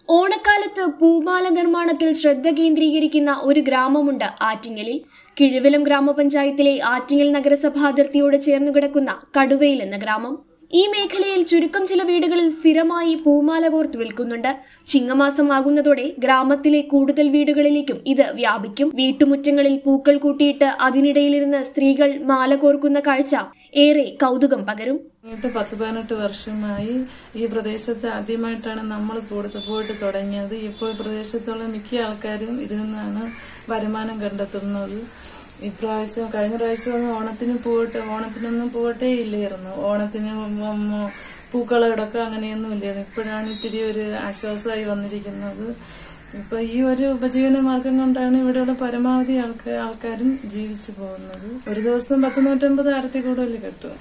ഓണക്കാലത്ത് പൂമാല നിർമ്മാണത്തിൽ ശ്രദ്ധ കേന്ദ്രീകരിക്കുന്ന ഒരു ഗ്രാമമുണ്ട് ആറ്റിങ്ങലിൽ കിഴുവിലം ഗ്രാമപഞ്ചായത്തിലെ ആറ്റിങ്ങൽ നഗരസഭാ അതിർത്തിയോട് ചേർന്നു കിടക്കുന്ന കടുവയിൽ എന്ന ഗ്രാമം ഈ മേഖലയിൽ ചുരുക്കം ചില വീടുകളിൽ സ്ഥിരമായി പൂമാല കോർത്ത് വിൽക്കുന്നുണ്ട് ചിങ്ങമാസം ആകുന്നതോടെ ഗ്രാമത്തിലെ കൂടുതൽ വീടുകളിലേക്കും ഇത് വ്യാപിക്കും വീട്ടുമുറ്റങ്ങളിൽ പൂക്കൾ കൂട്ടിയിട്ട് അതിനിടയിലിരുന്ന് സ്ത്രീകൾ മാല കോർക്കുന്ന കാഴ്ച ഏറെ കൗതുകം പകരും എന്നിട്ട് പത്ത് പതിനെട്ട് വർഷമായി ഈ പ്രദേശത്ത് ആദ്യമായിട്ടാണ് നമ്മൾ കൂടുതൽ പോയിട്ട് തുടങ്ങിയത് ഇപ്പോൾ ഈ പ്രദേശത്തുള്ള മിക്ക ആൾക്കാരും ഇതിൽ നിന്നാണ് വരുമാനം കണ്ടെത്തുന്നത് ഇപ്രാവശ്യം കഴിഞ്ഞ പ്രാവശ്യം ഓണത്തിന് പോയിട്ട് ഓണത്തിനൊന്നും പോയിട്ടേ ഇല്ലായിരുന്നു ഓണത്തിന് ഉം പൂക്കളടക്കം അങ്ങനെയൊന്നും ഇല്ലായിരുന്നു ഇപ്പോഴാണ് ഇത്തിരി ഒരു ആശ്വാസമായി വന്നിരിക്കുന്നത് ഇപ്പൊ ഈ ഒരു ഉപജീവന മാർഗം കൊണ്ടാണ് ഇവിടെയുള്ള പരമാവധി ആൾക്കാർ ആൾക്കാരും ജീവിച്ചു പോകുന്നത് ഒരു ദിവസം പത്ത് നൂറ്റമ്പത് ആയിരത്തി കൂടുതൽ കിട്ടും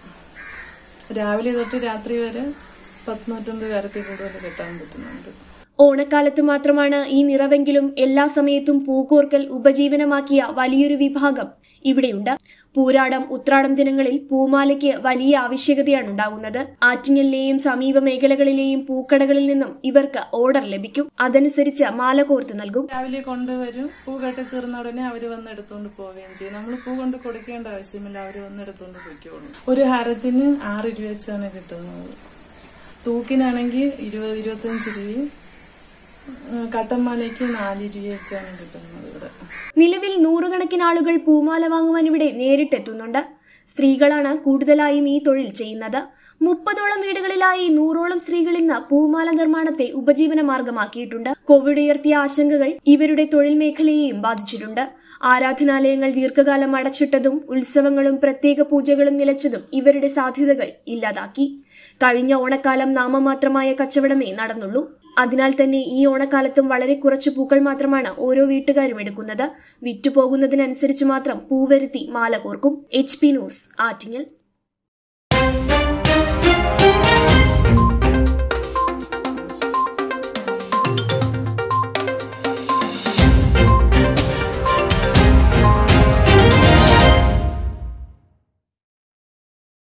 രാവിലെ തൊട്ട് രാത്രി വരെ പത്ത് നൂറ്റമ്പത് ആയിരത്തി കൂടുതൽ കിട്ടാൻ പറ്റുന്നുണ്ട് ഓണക്കാലത്ത് മാത്രമാണ് ഈ നിറവെങ്കിലും എല്ലാ സമയത്തും പൂക്കോർക്കൽ ഉപജീവനമാക്കിയ വലിയൊരു വിഭാഗം ഇവിടെയുണ്ട് പൂരാടം ഉത്രാടം ദിനങ്ങളിൽ പൂമാലയ്ക്ക് വലിയ ആവശ്യകതയാണ് ഉണ്ടാകുന്നത് ആറ്റിങ്ങലിലെയും സമീപ മേഖലകളിലെയും പൂക്കടകളിൽ നിന്നും ഇവർക്ക് ഓർഡർ ലഭിക്കും അതനുസരിച്ച് മാല കോർത്ത് നൽകും രാവിലെ കൊണ്ടുവരും പൂ കെട്ടി തീർന്ന ഉടനെ അവര് വന്ന് എടുത്തോണ്ട് പോവുകയും ചെയ്യും നമ്മൾ പൂ കൊണ്ട് കൊടുക്കേണ്ട ആവശ്യമില്ല അവര് വന്ന് എടുത്തോണ്ട് പോയിക്കോളും ഒരു ഹാരത്തിന് ആറ് രൂപ വെച്ചാണ് കിട്ടുന്നത് തൂക്കിനാണെങ്കിൽ ഇരുപത് ഇരുപത്തഞ്ച് രൂപയും ഉം, കട്ടന്മാലയ്ക്ക് നാല് രൂപ വെച്ചാണ് കിട്ടുന്നത് ഇവിടെ നിലവിൽ നൂറുകണക്കിന് ആളുകൾ പൂമാല വാങ്ങുവാൻ ഇവിടെ നേരിട്ടെത്തുന്നുണ്ട് സ്ത്രീകളാണ് കൂടുതലായും ഈ തൊഴിൽ ചെയ്യുന്നത് മുപ്പതോളം വീടുകളിലായി നൂറോളം സ്ത്രീകൾ ഇന്ന് പൂമാല നിർമ്മാണത്തെ ഉപജീവന മാർഗമാക്കിയിട്ടുണ്ട് കോവിഡ് ഉയർത്തിയ ആശങ്കകൾ ഇവരുടെ തൊഴിൽ മേഖലയെയും ബാധിച്ചിട്ടുണ്ട് ആരാധനാലയങ്ങൾ ദീർഘകാലം അടച്ചിട്ടതും ഉത്സവങ്ങളും പ്രത്യേക പൂജകളും നിലച്ചതും ഇവരുടെ സാധ്യതകൾ ഇല്ലാതാക്കി കഴിഞ്ഞ ഓണക്കാലം നാമമാത്രമായ കച്ചവടമേ നടന്നുള്ളൂ അതിനാൽ തന്നെ ഈ ഓണക്കാലത്തും വളരെ കുറച്ച് പൂക്കൾ മാത്രമാണ് ഓരോ വീട്ടുകാരും എടുക്കുന്നത് വിറ്റുപോകുന്നതിനനുസരിച്ച് മാത്രം പൂവരുത്തി മാല കോർക്കും എച്ച് പി ന്യൂസ് ആറ്റിങ്ങൽ